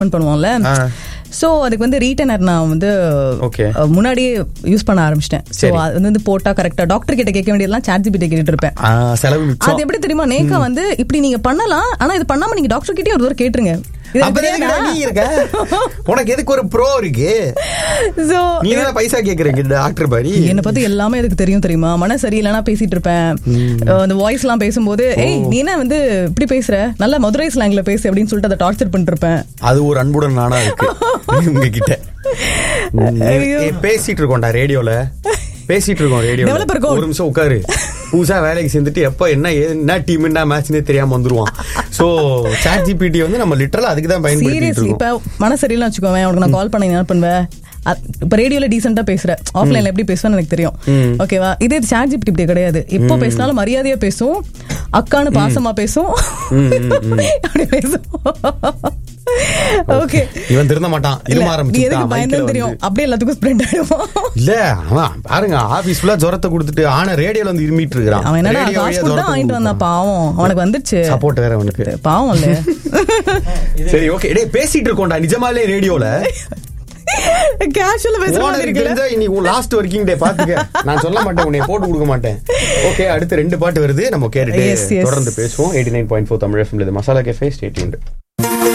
பண்ணுவோம்ல ஆ. சோ அதுக்கு வந்து ரீட்டனர் நான் வந்து Okay. அஹ், முன்னாடியே யூஸ் பண்ண ஆரம்பிச்சிட்டேன் சோ சரி. அது வந்து போட்டா கரெக்டா டாக்டர் கிட்ட கேட்க வேண்டியதெல்லாம் சாட் ஜிபிட்ட கேட்டுட்டு இருப்பேன் ஆ, செலவு மிச்சம் அது எப்படி தெரியுமா நேக்கா வந்து இப்படி நீங்க பண்ணலாம் ஆனா இது பண்ணாம நீங்க டாக்டர் கிட்டே ஒரு தடவை கேட்டுருங்க இது அப்புறம் எதுக்குடா நீ இருக்க உனக்கு எதுக்கு ஒரு ப்ரோ இருக்கு சோ நீ தானே பைசா கேக்குறீங்க இந்த டாக்டர் மாதிரி என்ன பத்தி எல்லாமே எனக்கு தெரியும் தெரியுமா மன சரியில்லைனா பேசிட்டு இருப்பேன் அஹ் அந்த வாய்ஸ் எல்லாம் பேசும்போது ஏய் நீ என்ன வந்து இப்படி பேசுற நல்ல மதுரை ஸ்லாங்ல பேசு அப்படின்னு சொல்லிட்டு அதை டார்ச்சர் பண்ணிட்டு இருப்பேன் அது ஒரு அன்புடன் நானா இருக்கு உங்ககிட்ட ஐயோ. ஏய், பேசிட்டு இருக்கோம்டா ரேடியோல பேசிட்டு இருக்கோம் ரேடியோ Developer code. ஒரு நிமிஷம் உட்காரு புதுசா வேலைக்கு சேர்ந்துட்டு எப்ப என்ன ஏது, என்ன டீம் என்ன மேட்ச்னே தெரியாம வந்துருவான் சோ சாட் ஜிபிடி வந்து நம்ம லிட்டரலா அதுக்கு தான் பயன்படுத்திட்டு சீரியஸ்லி இருக்கோம் இப்ப மன சரியில்லை வச்சுக்கோவேன் உனக்கு நான் கால் பண்ண என்ன பண்ணுவேன் அ- இப்ப ரேடியோல டீசெண்டா பேசுற ஆஃப்லைன்ல எப்படி பேசுவேன்னு எனக்கு தெரியும் ஓகேவா இதே சாட் ஜிபிடி இப்படி கிடையாது எப்போ பேசினாலும் மரியாதையா பேசும் அக்கான்னு பாசமா பேசும் அப்படி பேசும் ஓகே இவன் திருந்த மாட்டான் இரும நீ எதுக்கு ஆரம்பிச்சுட்டான் பயந்தன்னு மைக்ல தெரியும் வந்து. அப்படியே எல்லாத்துக்கும் ஸ்ப்ரெட் ஆயிடுவோம் இல்ல அவன் பாருங்க ஆபீஸ் ஃபுல்லா ஜுரத்தை கொடுத்துட்டு ஆன ரேடியோல வந்து இருமிட்டு இருக்கான் அவன் என்னடா ஃபாஸ்ட் ஃபுட் தான் வாங்கிட்டு வந்தான் பாவம் அவனுக்கு வந்துருச்சு சப்போர்ட் வேற அவனுக்கு பாவம் இல்ல சரி ஓகே டேய் பேசிட்டு இருக்கோம்டா நிஜமாலே ரேடியோல கேஷுவல் பேசுற மாதிரி ஓனருக்கு இருக்குல்ல தெரிஞ்சா இன்னைக்கு உன் லாஸ்ட் ஒர்க்கிங் டே பாத்துக்க நான் சொல்ல மாட்டேன் உன்னை போட்டு கொடுக்க மாட்டேன் ஓகே அடுத்து ரெண்டு பாட்டு வருது நம்ம கேட்டுட்டு Yes, yes. தொடர்ந்து பேசுவோம் eighty nine point four Tamil FM masala cafe stay tuned